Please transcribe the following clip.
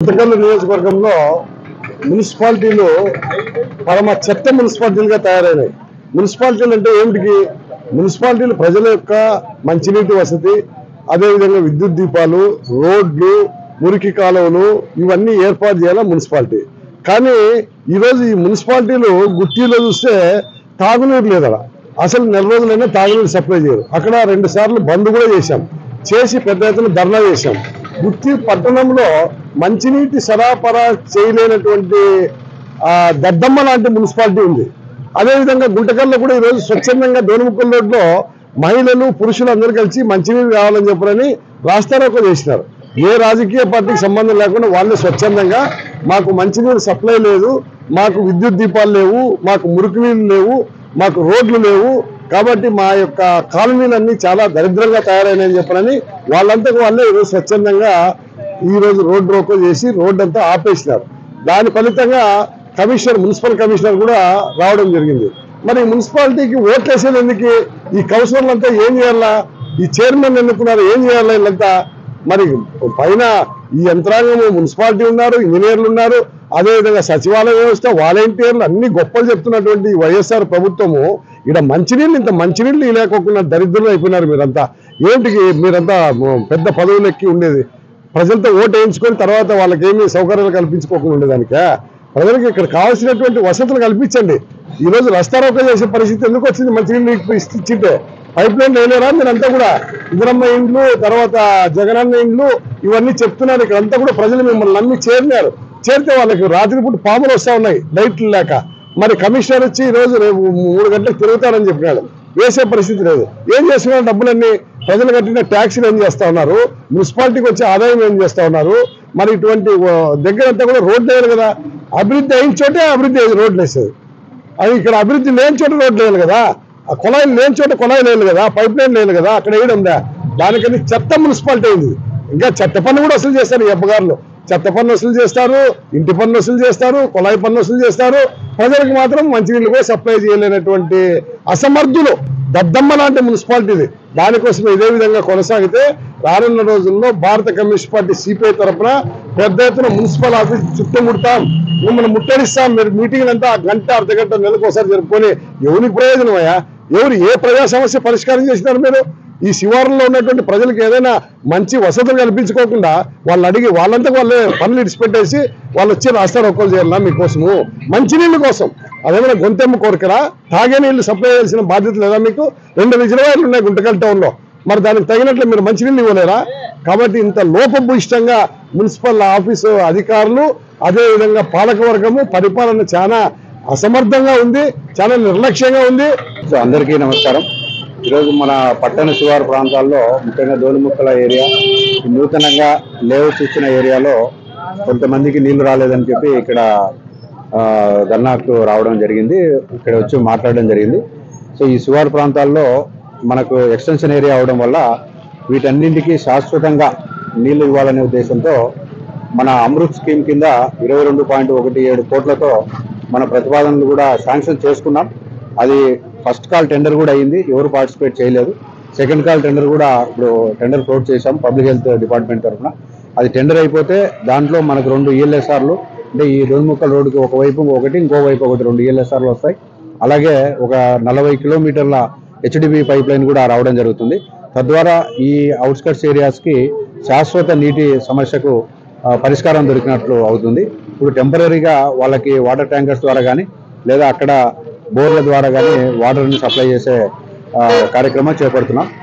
గుంతకల్లు నియోజకవర్గంలో మున్సిపాలిటీలు పరమ చెత్త మున్సిపాలిటీలుగా తయారైనాయి మున్సిపాలిటీలు అంటే ఏమిటికి మున్సిపాలిటీలు ప్రజల యొక్క మంచినీటి వసతి అదేవిధంగా విద్యుత్ దీపాలు రోడ్లు మురికి కాలువలు ఇవన్నీ ఏర్పాటు చేయాలి మున్సిపాలిటీ కానీ ఈరోజు ఈ మున్సిపాలిటీలు గుట్టీలో చూస్తే తాగునీరు లేదు అక్కడ అసలు నెల రోజులైనా తాగునీరు సప్లై చేయరు అక్కడ రెండు సార్లు బంద్ కూడా చేశాం చేసి పెద్ద ఎత్తున ధర్నా చేశాం గుత్తి పట్టణంలో మంచినీటి సరఫరా చేయలేనటువంటి ఆ, దద్దమ్మ లాంటి మున్సిపాలిటీ ఉంది అదేవిధంగా గుంటకల్లో కూడా ఈరోజు స్వచ్ఛందంగా దోనుముక్కల రోడ్లో మహిళలు పురుషులు అందరూ కలిసి మంచినీరు కావాలని చెప్పరని రాస్తారోకో చేసినారు ఏ రాజకీయ పార్టీకి సంబంధం లేకుండా వాళ్ళే స్వచ్ఛందంగా మాకు మంచినీరు సప్లై లేదు మాకు విద్యుత్ దీపాలు లేవు మాకు మురికి నీళ్ళు లేవు మాకు రోడ్లు లేవు కాబట్టి మా యొక్క కాలనీలన్నీ చాలా దరిద్రంగా తయారైనాయని చెప్పనని వాళ్ళంతా వాళ్ళే ఈరోజు స్వచ్ఛందంగా ఈ రోజు రోడ్ రోకో చేసి రోడ్ అంతా ఆపేసినారు దాని ఫలితంగా కమిషనర్ మున్సిపల్ కమిషనర్ కూడా రావడం జరిగింది మరి మున్సిపాలిటీకి ఓట్లు వేసేది ఎందుకు ఈ కౌన్సిలర్లు అంతా ఏం చేయాలా ఈ చైర్మన్ ఎన్నుకున్నారు ఏం చేయాలా వీళ్ళంతా మరి పైన ఈ యంత్రాంగం మున్సిపాలిటీ ఉన్నారు ఇంజనీర్లు ఉన్నారు అదేవిధంగా సచివాలయ వ్యవస్థ వాలంటీర్లు అన్ని గొప్పలు చెప్తున్నటువంటి ఈ వైఎస్ఆర్ ప్రభుత్వము ఇక్కడ మంచినీళ్ళు ఇంత మంచినీళ్ళు లేకోకుండా దరిద్రులు అయిపోయినారు మీరంతా ఏంటికి మీరంతా మ- పెద్ద పదవులు ఎక్కి ఉండేది ప్రజలతో ఓటు వేయించుకొని తర్వాత వాళ్ళకి ఏమి సౌకర్యాలు కల్పించుకోకుండా ఉండేదానికా ప్రజలకు ఇక్కడ కావాల్సినటువంటి వసతులు కల్పించండి ఈ రోజు రస్తారోకో చేసే పరిస్థితి ఎందుకు వచ్చింది మంచినీళ్ళు ఇచ్చి- ఇచ్చింటే పైప్ లైన్ వేయలేరా మీరంతా కూడా ఇందిరమ్మ ఇండ్లు తర్వాత జగనన్న ఇండ్లు ఇవన్నీ చెప్తున్నారు ఇక్కడ అంతా కూడా ప్రజలు మిమ్మల్ని నమ్మి చేరినారు చేరితే వాళ్ళకి రాత్రిపూట పాములు వస్తా ఉన్నాయి లైట్లు లేక మరి కమిషనర్ వచ్చి ఈ రోజు రేపు మూడు గంటలకు తిరుగుతారని చెప్పినాడు వేసే పరిస్థితి లేదు ఏం చేస్తున్నారు డబ్బులన్నీ ప్రజలు కట్టిన ట్యాక్సీలు ఏం చేస్తా ఉన్నారు మున్సిపాలిటీకి వచ్చే ఆదాయం ఏం చేస్తా ఉన్నారు మరి ఇటువంటి ఓ, దగ్గర అంతా కూడా రోడ్లు వేయాలి కదా అభివృద్ధి అయిన చోటే అభివృద్ధి అయ్యేది రోడ్లు వేసేది అది ఇక్కడ అభివృద్ధి లేని చోట రోడ్లు వేయాలి కదా ఆ కుళాయిలు లేని చోట కుళాయిలు వేయాలి కదా పైప్ లైన్ లేదు కదా అక్కడ వేయడం దా దానికని చెత్త మున్సిపాలిటీ అయింది ఇంకా చెత్త పన్ను కూడా వసూలు చేస్తారు ఈ అబ్బగారులు చెత్త పన్ను వసూలు చేస్తారు ఇంటి పన్ను వసూలు చేస్తారు కుళాయి పన్ను వసూలు చేస్తారు ప్రజలకు మాత్రం మంచినీళ్ళు కూడా సప్లై చేయలేనటువంటి అసమర్థులు దద్దమ్మ లాంటి మున్సిపాలిటీది దానికోసం ఇదే విధంగా కొనసాగితే రానున్న రోజుల్లో భారత కమ్యూనిస్ట్ పార్టీ సిపిఐ తరఫున పెద్ద ఎత్తున మున్సిపల్ ఆఫీస్ చుట్టుముడతాం మిమ్మల్ని ముట్టడిస్తాం మీరు మీటింగ్ అంతా గంట అర్ధ గంట నెలకు ఒకసారి జరుపుకొని ఎవరికి ప్రయోజనం అయ్యా ఎవరు ఏ ప్రజా సమస్య పరిష్కారం చేసినారు మీరు ఈ శివారులో ఉన్నటువంటి ప్రజలకు ఏదైనా మంచి వసతులు కల్పించుకోకుండా వాళ్ళు అడిగి వాళ్ళంతా వాళ్ళే పనులు ఇడిచిపెట్టేసి వాళ్ళు వచ్చి రాస్తారు ఒక్కరు చేయాలన్నా మీకోసము మంచినీళ్ళ కోసం అదేమైనా గొంతెమ్మ కోరికరా తాగే నీళ్లు సప్లై చేయాల్సిన బాధ్యత లేదా మీకు రెండు రిజర్వాయర్లు ఉన్నాయి గుంటకల్ టౌన్ లో మరి దానికి తగినట్లు మీరు మంచినీళ్ళు ఇవ్వలేరా కాబట్టి ఇంత లోపభూయిష్టంగా మున్సిపల్ ఆఫీసు అధికారులు అదేవిధంగా పాలకవర్గము పరిపాలన చాలా అసమర్థంగా ఉంది చాలా నిర్లక్ష్యంగా ఉంది సో అందరికీ నమస్కారం ఈరోజు మన పట్టణ శివారు ప్రాంతాల్లో ముఖ్యంగా దోనిముక్కల ఏరియా ఈ నూతనంగా లేఅవుట్ ఇచ్చిన ఏరియాలో కొంతమందికి నీళ్లు రాలేదని చెప్పి ఇక్కడ ఆ, ధర్నాకు రావడం జరిగింది ఇక్కడ వచ్చి మాట్లాడడం జరిగింది సో ఈ శివారు ప్రాంతాల్లో మనకు ఎక్స్టెన్షన్ ఏరియా అవడం వల్ల వీటన్నింటికి శాశ్వతంగా నీళ్లు ఇవ్వాలనే ఉద్దేశంతో మన అమృత్ స్కీమ్ కింద ఇరవై రెండు పాయింట్ ఒకటి ఏడు కోట్లతో మన ప్రతిపాదనలు కూడా శాంక్షన్ చేసుకున్నాం అది ఫస్ట్ కాల్ టెండర్ కూడా అయింది ఎవరు పార్టిసిపేట్ చేయలేదు సెకండ్ కాల్ టెండర్ కూడా ఇప్పుడు టెండర్ క్లోజ్ చేశాం పబ్లిక్ హెల్త్ డిపార్ట్మెంట్ తరఫున అది టెండర్ అయిపోతే దాంట్లో మనకు రెండు ఈఎల్ఎస్ఆర్లు అంటే ఈ దొందుముక్కల రోడ్డుకి ఒకవైపు ఒకటి ఇంకో వైపు ఒకటి రెండు ఈఎల్ఎస్ఆర్లు వస్తాయి అలాగే ఒక నలభై కిలోమీటర్ల హెచ్డిబి పైప్ లైన్ కూడా రావడం జరుగుతుంది తద్వారా ఈ అవుట్స్కట్స్ ఏరియాస్కి శాశ్వత నీటి సమస్యకు ఆ, పరిష్కారం దొరికినట్లు అవుతుంది ఇప్పుడు టెంపరీగా వాళ్ళకి వాటర్ ట్యాంకర్స్ ద్వారా కానీ లేదా అక్కడ బోర్ల ద్వారా కానీ వాటర్ని సప్లై చేసే ఆ, కార్యక్రమం చేపడుతున్నాం